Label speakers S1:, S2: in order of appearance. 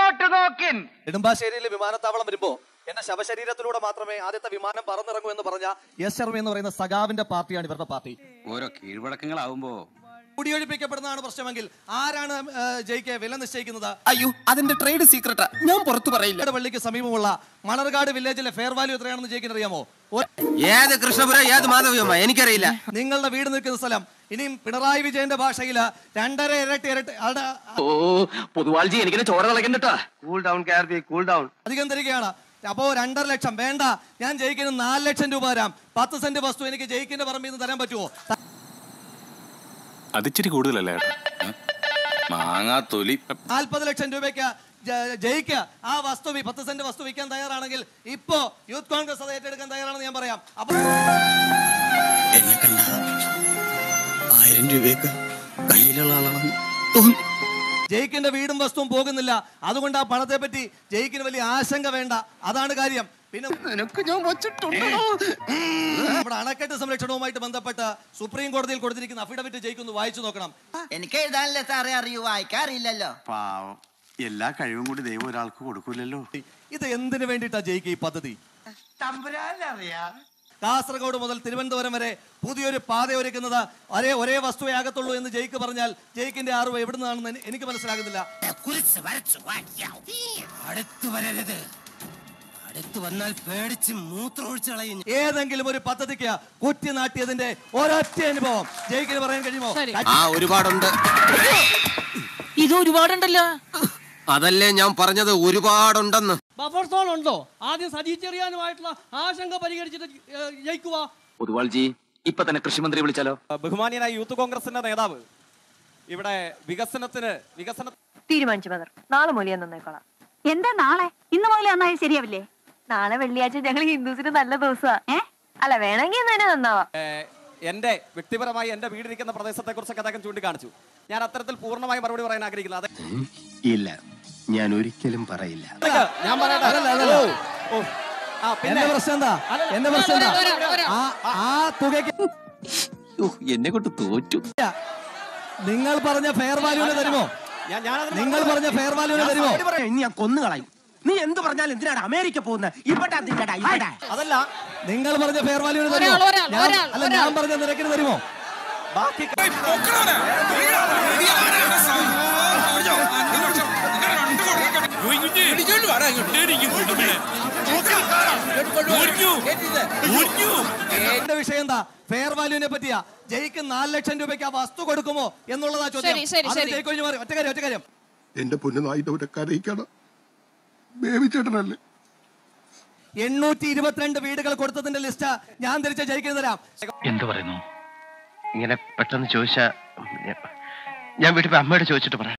S1: ഇങ്ങോട്ട് നോക്കിൻ
S2: നെടുമ്പാശ്ശേരിയിലെ വിമാനത്താവളം വരുമ്പോ എന്റെ ശവശരീരത്തിലൂടെ മാത്രമേ ആദ്യത്തെ വിമാനം പറന്നിറങ്ങൂ എന്ന് പറഞ്ഞ എസ് ശർമ്മ എന്ന് പറയുന്ന സഖാവിന്റെ പാർട്ടിയാണ് ഇവരുടെ പാർട്ടി
S3: ഓരോ കീഴ്വഴക്കങ്ങളാവുമ്പോ
S2: കുടിയൊഴിപ്പിക്കപ്പെടുന്നതാണ് പ്രശ്നമെങ്കിൽ ആരാണ് ഏ, ജയിക്ക് വില നിശ്ചയിക്കുന്നത്
S4: അയ്യോ അതിന്റെ ട്രേഡ് സീക്രട്ടാ ഞാൻ പുറത്തു പറയില്ല
S2: ഇല്ലയുടെ പള്ളിക്ക് സമീപമുള്ള മണർകാട് വില്ലേജിലെ ഫെയർ വാല്യൂ എത്രയാണെന്ന് ജയിക്കിന് അറിയാമോ ഒ-
S4: ഏത് കൃഷ്ണപുരം ഏത് മാധവിയമ്മ എനിക്കറിയില്ല
S2: നിങ്ങളുടെ വീട് നിൽക്കുന്ന സ്ഥലം ഇനിയും പിണറായി വിജയന്റെ ഭാഷയിൽ രണ്ടര ഇരട്ടി ഇരട്ടി അവിടെ
S3: ഓ പൊതുവാൾജി എനിക്കിനെ ചോര കളക്കണ്ടട്ടാ
S1: cool down K R P cool down
S2: അധികം തരികയാണ് അപ്പോ രണ്ടര ലക്ഷം വേണ്ട ഞാൻ ജയിക്കിന് നാല് ലക്ഷം രൂപ തരാം പത്ത് സെന്റ് വസ്തു എനിക്ക് ജയിക്കിന്റെ പറമ്പിൽ നിന്ന് തരാൻ പറ്റുമോ
S5: അതിച്ചിരി കൂടുതലല്ലേ മാങ്ങാ തൊലി
S2: നാൽപ്പത് ലക്ഷം രൂപയ്ക്ക് ജ- ജയിക്ക് ആ വസ്തു വി- പത്ത് സെന്റ് വസ്തു വിൽക്കാൻ തയ്യാറാണെങ്കിൽ ഇപ്പോ യൂത്ത് കോൺഗ്രസ് അത് ഏറ്റെടുക്കാൻ തയ്യാറാണെന്ന് ഞാൻ പറയാം അപ്പൊ
S4: എന്നെ കണ്ട ആയിരം രൂപയൊക്കെ കയ്യിലുള്ള ആളാണെന്ന് തോന്നി
S2: ജയിക്കിന്റെ വീടും വസ്തുവും പോകുന്നില്ല അതുകൊണ്ട് ആ പണത്തെ പറ്റി ജയിക്കിന് വലിയ ആശങ്ക വേണ്ട അതാണ് കാര്യം പിന്നെ നമ്മുടെ അണക്കെട്ട് സംരക്ഷണവുമായിട്ട് ബന്ധപ്പെട്ട് സുപ്രീം കോടതിയിൽ കൊടുത്തിരിക്കുന്ന അഫിഡവിറ്റ് ജയിക്കൊന്ന് വായിച്ചു നോക്കണം
S6: എനിക്ക് എഴുതാനല്ലേ സാറേ അറിയൂ വായിക്കാറില്ലല്ലോ
S7: പാവം എല്ലാ കഴിവും കൂടി ദൈവം ഒരാൾക്ക് കൊടുക്കൂലല്ലോ
S2: ഇത് എന്തിനു വേണ്ടിയിട്ടാ ജയിക്കുക ഈ പദ്ധതി
S1: തമ്പുരാനറിയാ
S2: കാസർഗോഡ് മുതൽ തിരുവനന്തപുരം വരെ പുതിയൊരു പാത ഒരുക്കുന്നത് ഒരേ ഒരേ വസ്തുവേ ആകത്തുള്ളൂ എന്ന് ജയിക്ക് പറഞ്ഞാൽ ജയിക്കിന്റെ അറിവ് എവിടുന്നാണെന്ന് എനി- എനിക്ക് മനസ്സിലാകുന്നില്ല
S4: കുറിച്ച് വരച്ചു അടുത്തു വരരുത് അടുത്തു വന്നാൽ പേടിച്ച് മൂത്രമൊഴിച്ച് കളയും
S2: ഏതെങ്കിലും ഒരു പദ്ധതിക്ക് കുറ്റി നാട്ടിയതിന്റെ ഒരൊറ്റ അനുഭവം ജയിക്കിന് പറയാൻ കഴിയുമോ
S4: ആ ഒരുപാടുണ്ട്
S8: ഇത് ഒരുപാടുണ്ടല്ലോ
S4: അതല്ലേ ഞാൻ പറഞ്ഞത് ഒരുപാടുണ്ടെന്ന്
S8: ബഫർ സോൺ ഉണ്ടോ ആദ്യം സജി ചെറിയാനുമായിട്ടുള്ള ആശങ്ക പരിഹരിച്ചിട്ട് ഏഹ്, ജയിക്കുക
S3: പൊതുവാൾജി ഇപ്പൊ തന്നെ കൃഷിമന്ത്രി വിളിച്ചാലോ
S9: ബഹുമാനിയനായ യൂത്ത് കോൺഗ്രസിന്റെ നേതാവ് ഇവിടെ വികസനത്തിന് വികസന
S10: തീരുമാനിച്ചു മദർ നാളെ മൂല്യം നന്നായിക്കോളാം
S11: എന്താ നാളെ ഇന്ന് മുതൽ നന്നായി ശരിയാവില്ലേ
S10: നാളെ വെള്ളിയാഴ്ച ഞങ്ങൾ ഹിന്ദുസിന് നല്ല ദിവസമാ ഏ അല്ല വേണമെങ്കിൽ ഇന്ന് തന്നെ നന്നാവാം
S9: ഏഹ്, എന്റെ വ്യക്തിപരമായി എന്റെ വീടിരിക്കുന്ന പ്രദേശത്തെ കുറിച്ചൊക്കെ അദ്ദേഹം ചൂണ്ടിക്കാണിച്ചു ഞാൻ അത്തരത്തിൽ പൂർണ്ണമായി മറുപടി പറയാൻ ആഗ്രഹിക്കുന്നത് അത്
S7: ഇല്ല ഞാൻ ഒരിക്കലും പറയില്ല
S9: ഞാൻ പറയട്ടെ
S2: അതല്ല, അതല്ല.
S9: ഓ, ഓ. ആ, പിന്നെ
S2: എന്റെ പ്രശ്നം എന്താ എന്റെ പ്രശ്നം എന്താ ആ ആ തുകയ്ക്ക്
S4: എന്നെ കൊണ്ട് തോറ്റു
S2: നിങ്ങൾ പറഞ്ഞ ഫെയർ വാല്യൂന് തരുമോ
S9: ഞാൻ ഞാനതിന്
S2: നിങ്ങൾ പറഞ്ഞ ഫെയർ വാല്യൂന് തരുമോ
S6: ഇനി ഞാൻ കൊന്നു കളയും നീ എന്ത് പറഞ്ഞാലും എന്തിനാണ് അമേരിക്ക പോകുന്നത് ഇവിടെ എന്തിനാടാ ഇവിടെ
S9: അതല്ല
S2: നിങ്ങൾ പറഞ്ഞ ഫെയർ വാല്യൂന് തരുമോ
S8: ഒരാൾ, ഒരാൾ,
S2: ഞാൻ-
S8: ഒരാൾ,
S2: അല്ല ഞാൻ പറഞ്ഞ നിരക്കിന് തരുമോ
S9: ബാക്കി
S2: എന്റെ വിഷയം എന്താ ഫെയർ വാല്യൂവിനെ പറ്റിയാ ജയിക്ക് നാല് ലക്ഷം രൂപയ്ക്ക് ആ വസ്തു കൊടുക്കുമോ എന്നുള്ളതാ ചോദ്യം
S8: ശരി, ശരി,
S2: അത്
S8: ശരി.
S2: ജയിക്ക് ഒഴിഞ്ഞു മാറി ഒറ്റ കാര്യം ഒറ്റ കാര്യം
S7: എന്റെ പൊന്നുനായിട്ട് ഒരു കരയിക്കണം ബേബിച്ചേട്ടനല്ലേ
S2: എണ്ണൂറ്റി ഇരുപത്തിരണ്ട് വീടുകൾ കൊടുത്തതിന്റെ ലിസ്റ്റ് ഞാൻ തിരിച്ച് ജയിക്കുന്നു തരാം
S1: എന്ത് പറയുന്നു
S6: ഇങ്ങനെ പെട്ടെന്ന് ചോദിച്ചാ ഞാൻ വീട്ടിൽ അമ്മയോട് ചോദിച്ചിട്ട് പറയാം